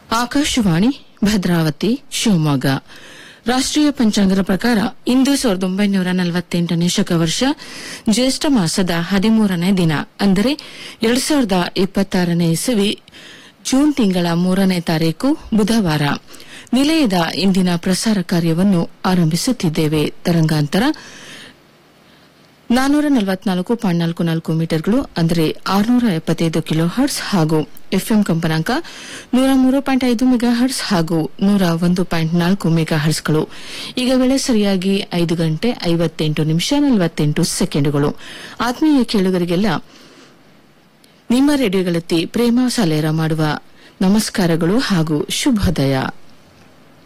ಆಕಾಶವಾಣಿ ಭದ್ರಾವತಿ ಶಿವಮೊಗ್ಗ ರಾಷ್ಟ್ರೀಯ ಪಂಚಾಂಗದ ಪ್ರಕಾರ ಇಂದು ಸಾವಿರದ ಒಂಬೈನೂರ ನಲವತ್ತೆಂಟನೇ ಶಕವರ್ಷ ಜ್ಯೇಷ್ಠ ಮಾಸದ ಹದಿಮೂರನೇ ದಿನ ಅಂದರೆ ಎರಡ್ ಸಾವಿರದ ಇಪ್ಪತ್ತಾರನೇ ಇಸವಿ ಜೂನ್ ತಿಂಗಳ ಮೂರನೇ ತಾರೀಕು ಬುಧವಾರ ನಿಲಯದ ಇಂದಿನ ಪ್ರಸಾರ ಕಾರ್ಯವನ್ನು ಆರಂಭಿಸುತ್ತಿದ್ದೇವೆ ತರಂಗಾಂತರ ನಾನೂರ ನಲವತ್ನಾಲ್ಕು ಪಾಯಿಂಟ್ ನಾಲ್ಕು ನಾಲ್ಕು ಮೀಟರ್ಗಳು ಅಂದರೆ ಆರುನೂರ ಎಪ್ಪತ್ತೈದು ಕಿಲೋ ಹರ್ಟ್ಸ್ ಹಾಗೂ ಎಫ್ಎಂ ಕಂಪನಾಂಕ ನೂರ ಮೂರು ಪಾಯಿಂಟ್ ಐದು ಮೆಗಾ ಹರ್ಟ್ಸ್ ಹಾಗೂ ನೂರ ಒಂದು ಪಾಯಿಂಟ್ ನಾಲ್ಕು ಮೆಗಾ ಹರ್ಟ್ಸ್ಗಳು ಈಗ ವೇಳೆ ಸರಿಯಾಗಿ ಐದು ಗಂಟೆ ಐವತ್ತೆಂಟು ನಿಮಿಷ ನಲವತ್ತೆಂಟು ಸೆಕೆಂಡುಗಳು ಆತ್ಮೀಯ ಕೇಳುಗರಿಗೆಲ್ಲ ನಿಮ್ಮ ರೇಡಿಯೋಗಳತ್ತಿ ಪ್ರೇಮ ಸಾಲೇರ ಮಾಡುವ ನಮಸ್ಕಾರಗಳು ಹಾಗೂ ಶುಭೋದಯ